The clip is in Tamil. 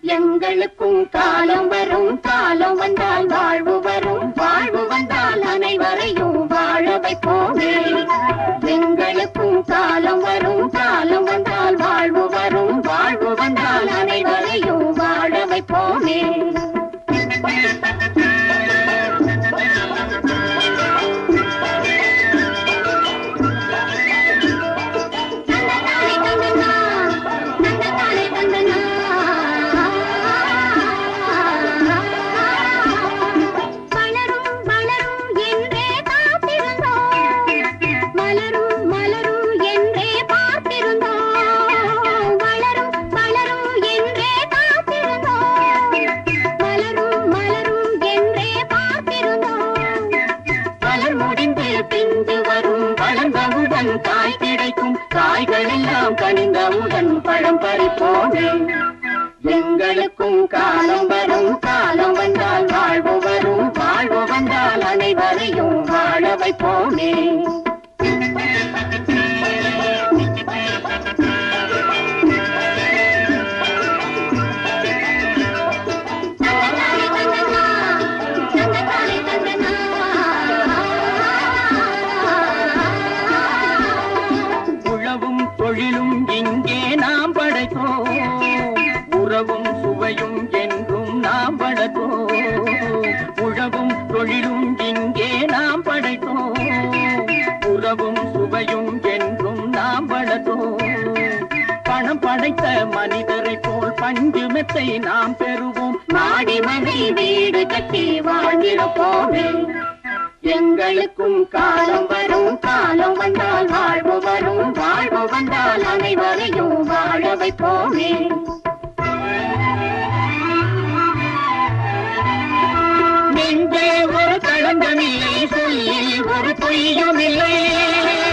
எங்களுக்கும் காலம் வரும் காலம் வந்தால் வாழ்வு வரும் வாழ்வு வந்தால் அனைவரையும் வாழ வைப்போமே எங்களுக்கும் காலம் வரும் காலம் வந்தால் வாழ்வு வரும் வாழ்வு வந்தால் அனைவரையும் வாழ வைப்போமே தந்தனாலே தந்தனா, தந்தனாலே தந்தனா. வளரும் வளரும் என்றே காத்திருந்தோம் மலரும் மலரும் என்றே பார்த்திருந்தோம் வளரும் வளரும் என்றே காத்திருந்தோம் மலரும் மலரும் என்றே பார்த்திருந்தோம் மலர் முடிந்து பிந்து வரும் வளர்ந்தவுடன் காய் கிடைக்கும் காய்கள் எல்லாம் கனிந்தவுடன் பழம் பறிப்போமே எங்களுக்கும் காலம் வரும் காலம் வந்தால் வாழ்வு வரும் வாழ்வு வந்தால் அனைவரையும் வாழ வைப்போமே தந்தனாலே தந்தனா, தந்தனாலே தந்தனா. உழவும் தொழிலும் இங்கே நாம் படைத்தோம் உறவும் சுவையும் என்றும் நாம் வளர்த்தோம் உழவும் தொழிலும் இங்கே நாம் படைத்தோம் உறவும் சுவையும் என்றும் நாம் வளர்த்தோம் பணம் படைத்த மனிதரை போல் பஞ்சு மெத்தை நாம் பெறுவோம் மாடி மனை வீடு கட்டி வாழ்ந்திருப்போமே எங்களுக்கும் காலம் வரும் காலம் வந்தால் வாழ்வு வரும் வாழ்வு வந்தால் அனைவரையும் வாழ வைப்போமே நெஞ்சே ஒரு களங்கமில்லை சொல்லில் ஒரு பொய்யும் இல்லை